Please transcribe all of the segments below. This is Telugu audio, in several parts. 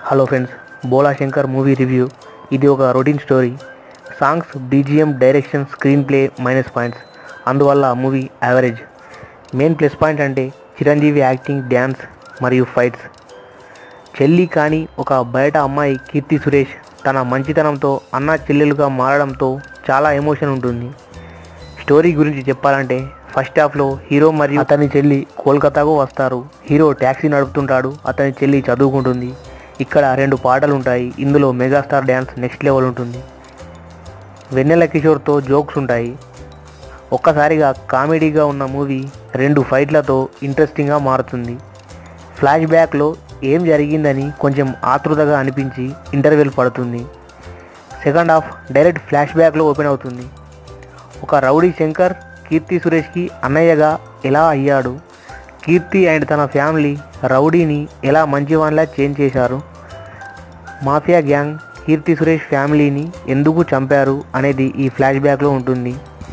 hello friends Bhola Shankar movie review ఇది ఒక routine story songs BGM direction screen play minus points అందువల్ల movie average main plus point అంటే చిరంజీవి యాక్టింగ్ డ్యాన్స్ మరియు ఫైట్స్ చెల్లి కానీ ఒక బయట అమ్మాయి కీర్తి సురేష్ తన మంచితనంతో అన్న చెల్లెలుగా మారడంతో చాలా ఎమోషన్ ఉంటుంది స్టోరీ గురించి చెప్పాలంటే ఫస్ట్ హాఫ్లో హీరో మరియు అతని చెల్లి కోల్కతాకు వస్తారు హీరో ట్యాక్సీ నడుపుతుంటాడు అతని చెల్లి చదువుకుంటుంది ఇక్కడ రెండు పాటలు ఉంటాయి ఇందులో మెగాస్టార్ డ్యాన్స్ నెక్స్ట్ లెవెల్ ఉంటుంది వెన్నెల కిషోర్తో జోక్స్ ఉంటాయి ఒక్కసారిగా కామెడీగా ఉన్న మూవీ రెండు ఫైట్లతో ఇంట్రెస్టింగ్గా మారుతుంది ఫ్లాష్ బ్యాక్లో ఏం జరిగిందని కొంచెం ఆతృతగా అనిపించి ఇంటర్వెల్ పడుతుంది సెకండ్ హాఫ్ డైరెక్ట్ ఫ్లాష్ బ్యాక్లో ఓపెన్ అవుతుంది ఒక రౌడీ శంకర్ కీర్తి సురేష్కి అన్నయ్యగా ఎలా అయ్యాడు కీర్తి అండ్ తన ఫ్యామిలీ రౌడీని ఎలా మంచివాన్లా చేంజ్ చేశారు మాఫియా గ్యాంగ్ కీర్తి సురేష్ ఫ్యామిలీని ఎందుకు చంపారు అనేది ఈ ఫ్లాష్ బ్యాక్లో ఉంటుంది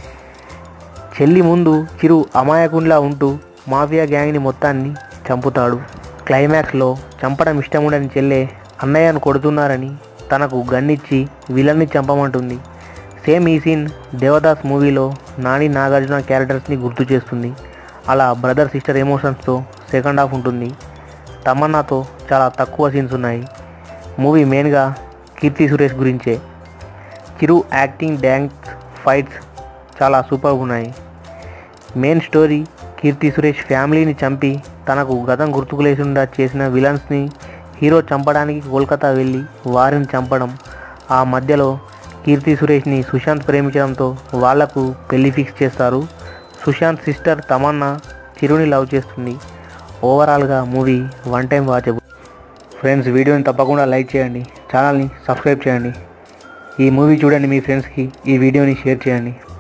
చెల్లి ముందు చిరు అమాయకునిలా ఉంటూ మాఫియా గ్యాంగ్ని మొత్తాన్ని చంపుతాడు క్లైమాక్స్లో చంపడం ఇష్టముండని చెల్లె అన్నయ్యను కొడుతున్నారని తనకు గన్నిచ్చి విలన్ని చంపమంటుంది సేమ్ ఈ సీన్ దేవదాస్ మూవీలో నాని నాగార్జున క్యారెక్టర్స్ని గుర్తు చేస్తుంది అలా బ్రదర్ సిస్టర్ ఎమోషన్స్తో సెకండ్ హాఫ్ ఉంటుంది తమన్నాతో చాలా తక్కువ సీన్స్ ఉన్నాయి మూవీ మెయిన్గా కీర్తి సురేష్ గురించే చిరు యాక్టింగ్ డ్యాన్స్ ఫైట్స్ చాలా సూపర్ ఉన్నాయి మెయిన్ స్టోరీ కీర్తి సురేష్ ఫ్యామిలీని చంపి తనకు గతం గుర్తుకు లేకుండా చేసిన విలన్స్ని హీరో చంపడానికి కోల్కతా వెళ్ళి వారిని చంపడం ఆ మధ్యలో కీర్తి సురేష్ని సుశాంత్ ప్రేమించడంతో వాళ్లకు పెళ్లి ఫిక్స్ చేస్తారు సుశాంత్ సిస్టర్ తమన్నా చిరుని లవ్ చేస్తుంది ఓవరాల్గా movie one time watchable friends వీడియోని తప్పకుండా లైక్ చేయండి ఛానల్ని సబ్స్క్రైబ్ చేయండి ఈ మూవీ చూడండి మీ ఫ్రెండ్స్కి ఈ వీడియోని షేర్ చేయండి